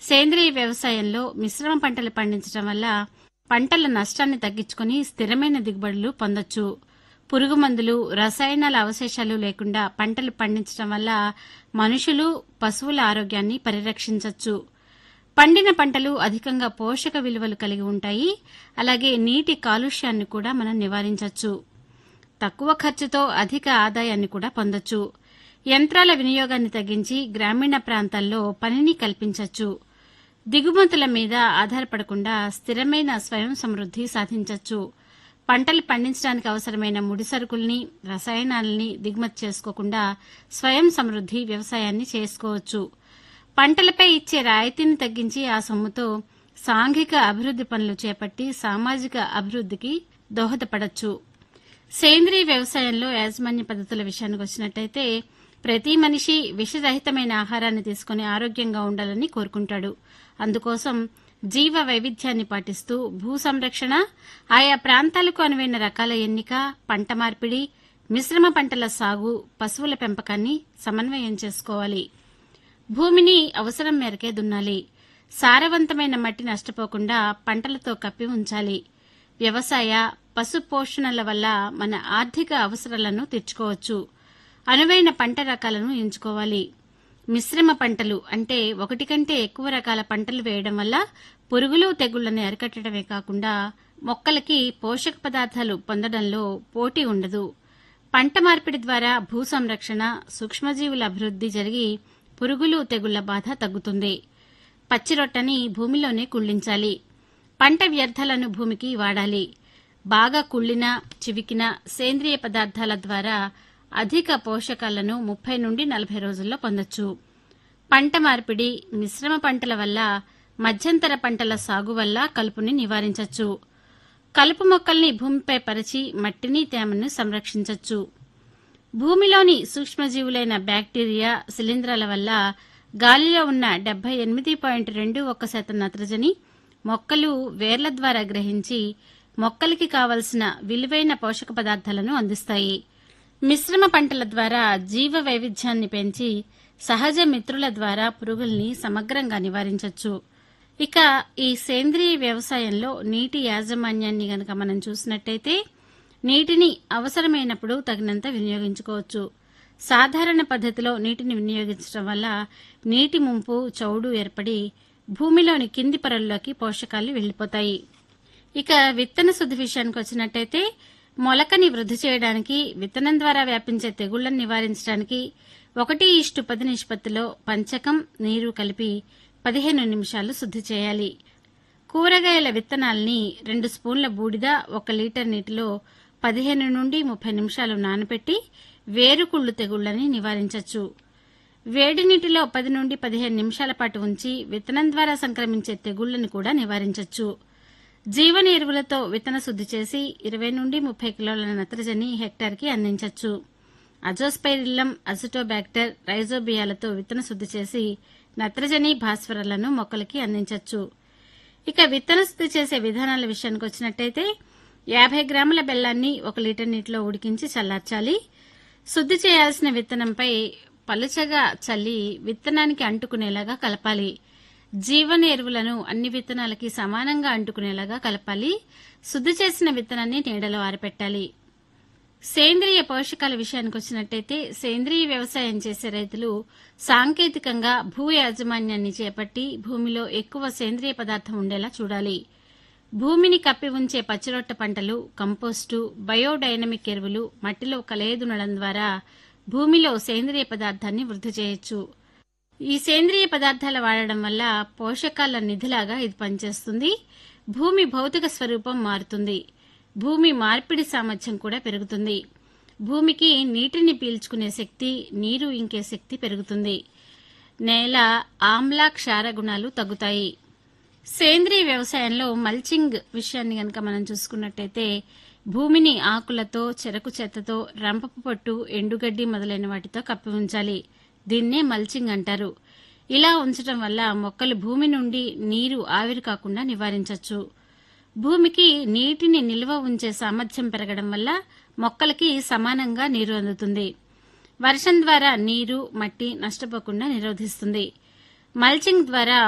సేంద్రియ వ్యవసాయంలో మిశ్రమ పంటలు పండించడం వల్ల పంటల నష్టాన్ని తగ్గించుకుని స్థిరమైన దిగుబడులు పొందొచ్చు పురుగు మందులు రసాయనాల అవశేషాలు లేకుండా పంటలు పండించడం వల్ల మనుషులు పశువుల ఆరోగ్యాన్ని పరిరక్షించవచ్చు పండిన పంటలు అధికంగా పోషక విలువలు కలిగి ఉంటాయి అలాగే నీటి కాలుష్యాన్ని కూడా మనం నివారించవచ్చు తక్కువ ఖర్చుతో అధిక ఆదాయాన్ని కూడా పొందొచ్చు యంత్రాల వినియోగాన్ని తగ్గించి గ్రామీణ ప్రాంతాల్లో పనిని కల్పించవచ్చు దిగుమతుల మీద ఆధారపడకుండా స్థిరమైన స్వయం సమృద్ది సాధించవచ్చు పంటలు పండించడానికి అవసరమైన ముడి సరుకుల్ని రసాయనాలని దిగుమతి చేసుకోకుండా స్వయం సమృద్ది వ్యవసాయాన్ని చేసుకోవచ్చు పంటలపై ఇచ్చే రాయితీని తగ్గించి ఆ సొమ్ముతో సాంఘిక అభివృద్ది పనులు చేపట్టి సామాజిక అభివృద్దికి దోహదపడచ్చు సేంద్రీయ వ్యవసాయంలో యాజమాన్య పద్ధతుల విషయానికి వచ్చినట్టయితే ప్రతి మనిషి విషరహితమైన ఆహారాన్ని తీసుకుని ఆరోగ్యంగా ఉండాలని కోరుకుంటాడు అందుకోసం జీవ వైవిధ్యాన్ని పాటిస్తూ భూ సంరక్షణ ఆయా ప్రాంతాలకు అనువైన రకాల ఎన్నిక పంట మార్పిడి మిశ్రమ పంటల సాగు పశువుల పెంపకాన్ని సమన్వయం చేసుకోవాలి భూమిని అవసరం మేరకే దున్నాలి సారవంతమైన మట్టి నష్టపోకుండా పంటలతో కప్పి ఉంచాలి వ్యవసాయ పశు పోషణల వల్ల మన ఆర్థిక అవసరాలను తీర్చుకోవచ్చు అనువైన పంట రకాలను ఎంచుకోవాలి మిశ్రమ పంటలు అంటే ఒకటి కంటే ఎక్కువ రకాల పంటలు వేయడం వల్ల పురుగులు తెగుళ్లను అరికట్టడమే కాకుండా మొక్కలకి పోషక పదార్థాలు పొందడంలో పోటీ ఉండదు పంట మార్పిడి ద్వారా భూ సంరక్షణ సూక్ష్మజీవుల అభివృద్ది జరిగి పురుగులు తెగుళ్ల బాధ తగ్గుతుంది పచ్చిరొట్టని భూమిలోనే కుళ్ళించాలి పంట వ్యర్థాలను భూమికి వాడాలి బాగా కుళ్ళిన చివికిన సేంద్రియ పదార్థాల ద్వారా అధిక పోషకాలను ముప్పై నుండి నలభై రోజుల్లో పొందొచ్చు పంట మార్పిడి మిశ్రమ పంటల వల్ల మధ్యంతర పంటల సాగు వల్ల కలుపుని నివారించవచ్చు కలుపు మొక్కల్ని భూమిపై పరిచి మట్టిని తేమను సంరక్షించవచ్చు భూమిలోని సూక్ష్మజీవులైన బ్యాక్టీరియా శిలీంధ్రాల వల్ల గాలిలో ఉన్న డెబ్బై ఎనిమిది పాయింట్ రెండు ఒక్క శాతం నత్రజని మొక్కలు వేర్ల ద్వారా గ్రహించి మొక్కలకి కావలసిన విలువైన పోషక పదార్థాలను అందిస్తాయి మిశ్రమ పంటల ద్వారా జీవ వైవిధ్యాన్ని పెంచి సహజ మిత్రుల ద్వారా పురుగుల్ని సమగ్రంగా నివారించవచ్చు ఇక ఈ సేంద్రీయ వ్యవసాయంలో నీటి యాజమాన్యాన్ని గనక మనం చూసినట్టయితే నీటిని అవసరమైనప్పుడు తగినంత వినియోగించుకోవచ్చు సాధారణ పద్ధతిలో నీటిని వినియోగించడం వల్ల నీటి ముంపు చౌడు ఏర్పడి భూమిలోని కింది పొరల్లోకి పోషకాలు వెళ్లిపోతాయి ఇక విత్తన శుద్ధి విషయానికి వచ్చినట్టయితే మొలకని వృద్ధి చేయడానికి విత్తనం ద్వారా వ్యాపించే తెగుళ్లను నివారించడానికి ఒకటి ఇష్టు పది నిష్పత్తిలో పంచకం నీరు కలిపి పదిహేను నిమిషాలు శుద్ధి చేయాలి కూరగాయల విత్తనాల్ని రెండు స్పూన్ల బూడిద ఒక లీటర్ నీటిలో పదిహేను నుండి ముప్పై నిమిషాలు నానబెట్టి వేరుకుళ్ళు తెగుళ్లని నివారించవచ్చు వేడి నీటిలో పది నుండి పదిహేను నిమిషాల పాటు ఉంచి విత్తనం ద్వారా సంక్రమించే తెగుళ్లను కూడా నివారించవచ్చు జీవన ఎరువులతో విత్తన శుద్ధి చేసి ఇరవై నుండి ముప్పై కిలోల నత్రజని హెక్టార్కి అందించవచ్చు అజోస్పైరిల్లం అసిటోబాక్టర్ రైజోబియాలతో విత్తన శుద్ధి చేసి నత్రజని భాస్వరాలను మొక్కలకి అందించవచ్చు ఇక విత్తన శుద్ధి చేసే విధానాల విషయానికి వచ్చినట్టయితే యాభై గ్రాముల బెల్లాన్ని ఒక లీటర్ నీటిలో ఉడికించి చల్లార్చాలి శుద్ధి చేయాల్సిన విత్తనంపై పలుచగా చల్లి విత్తనానికి అంటుకునేలాగా కలపాలి జీవన ఎరువులను అన్ని విత్తనాలకి సమానంగా అంటుకునేలాగా కలపాలి శుద్ధి చేసిన విత్తనాన్ని నీడలో ఆరపెట్టాలి సేంద్రియ పోషకాల విషయానికి వచ్చినట్టయితే సేంద్రియ వ్యవసాయం చేసే రైతులు సాంకేతికంగా భూ యాజమాన్యాన్ని చేపట్టి భూమిలో ఎక్కువ సేంద్రియ పదార్థం ఉండేలా చూడాలి భూమిని కప్పి ఉంచే పచ్చిరొట్ట పంటలు కంపోస్టు బయోడైనమిక్ ఎరువులు మట్టిలో కలయదునడం ద్వారా భూమిలో సేంద్రియ పదార్థాన్ని వృద్ధి చేయొచ్చు ఈ సేంద్రియ పదార్థాల వాడడం వల్ల పోషకాల నిధిలాగా ఇది పనిచేస్తుంది భూమి భౌతిక స్వరూపం మారుతుంది భూమి మార్పిడి సామర్థ్యం కూడా పెరుగుతుంది భూమికి నీటిని పీల్చుకునే శక్తి నీరు ఇంకే శక్తి పెరుగుతుంది నేల ఆమ్ల క్షార గుణాలు తగ్గుతాయి సేంద్రియ వ్యవసాయంలో మల్చింగ్ విషయాన్ని గనక మనం చూసుకున్నట్టయితే భూమిని ఆకులతో చెరకు చెత్తతో రంపపు పొట్టు ఎండుగడ్డి మొదలైన వాటితో కప్పి ఉంచాలి దీన్నే మల్చింగ్ అంటారు ఇలా ఉంచడం వల్ల మొక్కలు భూమి నుండి నీరు ఆవిరి కాకుండా నివారించవచ్చు భూమికి నీటిని నిల్వ ఉంచే సామర్థ్యం పెరగడం వల్ల మొక్కలకి సమానంగా నీరు అందుతుంది వర్షం ద్వారా నీరు మట్టి నష్టపోకుండా నిరోధిస్తుంది మల్చింగ్ ద్వారా